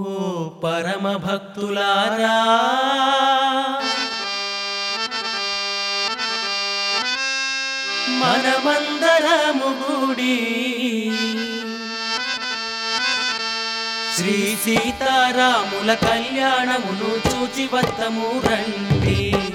ఓ పరమ భక్తులారా మనమందరము గుడి శ్రీ సీతారాముల కళ్యాణమును చూచి వత్తము రండి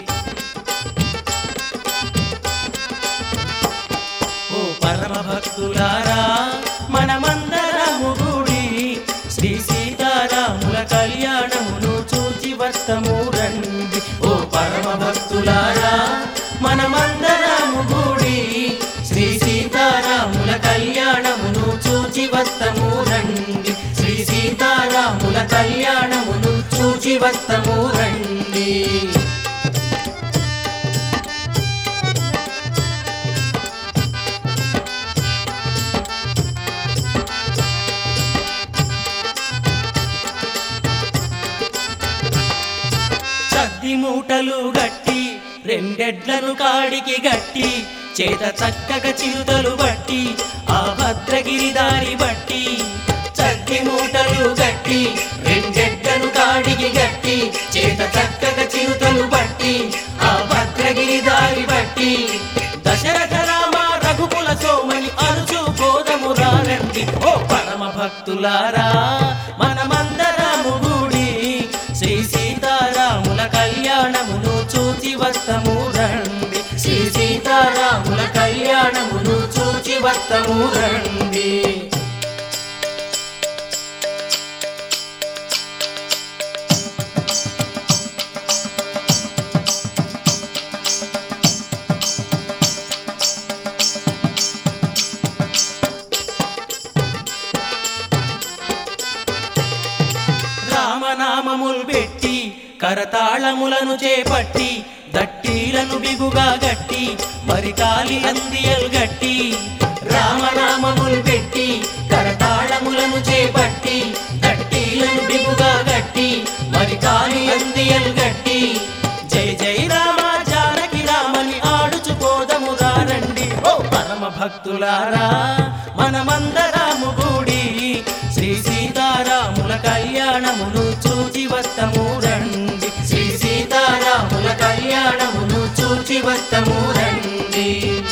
ఓ పరమ భక్తులారా మనమందరము గుడి శ్రీ సీతారాముల కళ్యాణమును చూచి వత్తము రండి ఓ పరమ భక్తులారా మనమందరము గుడి శ్రీ సీతారాముల కళ్యాణమును చూచి వత్తము రండి శ్రీ సీతారాముల కళ్యాణమును చూచి వత్తము రండి చద్ది మూటలు గట్టి రెండెడ్లను కాడికి గట్టి చేత చక్కగా చిరుతలు బట్టి ఆ భద్రగిరి దారి బట్టి చద్ది మూటలు గట్టి రెండెడ్లను కాడికి గట్టి చేత చక్కగా చిరుతలు బట్టి ఆ భద్రగిరి దారి బట్టి దశరథ రామ రఘుకుల సోమని అరుచు బోధము రారండి ఓ పరమ భక్తులారా మనమందరము గుడి శ్రీ సీతారాముల కళ్యాణమును చూచి వత్తము రండి శ్రీ సీతారాముల కళ్యాణమును చూచి వత్తము రండి రామనామములు పెట్టి కరతాళములను చేపట్టి దట్టీలను బిగుగా గట్టి మరి కాలి అందియలు గట్టి రామనామములు పెట్టి కరతాళములను చేపట్టి దట్టీలను బిగుగా గట్టి మరి కాలి అందియలు గట్టి జై జై రామ జానకి రామని ఆడుచుకోదము రండి ఓ పరమ భక్తులారా మనమందరము కూడి శ్రీ సీతారాముల కళ్యాణమును చూచి వత్తము రండి శ్రీ సీతారాముల కళ్యాణమును చూచి వత్తము రండి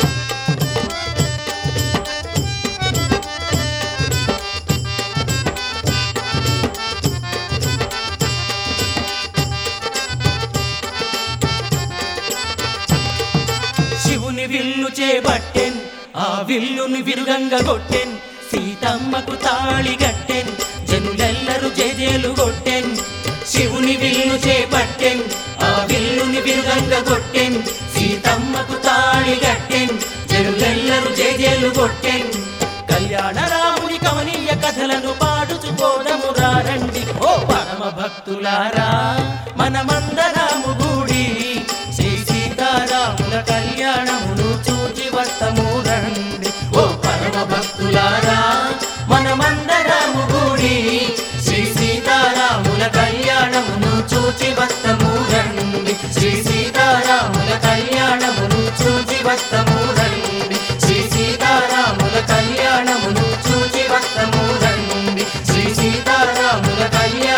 శివుని విల్లు చేపట్టెన్ ఆ విల్లుని విరుగంగా కొట్టెన్ సీతమ్మకు తాళి గట్టెన్ జనులెల్లరూ జేజేలు కొట్టెన్ శివుని విల్లు చేపట్టెన్ ఆ విల్లుని విరుగంగా కొట్టెన్ సీతమ్మకు తాళి గట్టెన్ జనులెల్లరూ జేజేలు కొట్టెన్ కళ్యాణ రాముని కమనీయ కథలను పాడుచుకోదము రండి ఓ పరమ భక్తులారా మనమందరము గూడి శ్రీ సీతారాముల కళ్యాణమును చూచి వత్తము రండి ఓ పరమ భక్తులారా మనమందరము గూడి శ్రీ సీతారాముల కళ్యాణమును చూచి వత్తము రండి శ్రీ సీతారాముల కళ్యాణమును చూచి వత్తము రండి శ్రీ సీతారాముల కళ్యాణమును చూచి వత్తము రండి శ్రీ సీతారాముల కళ్యాణ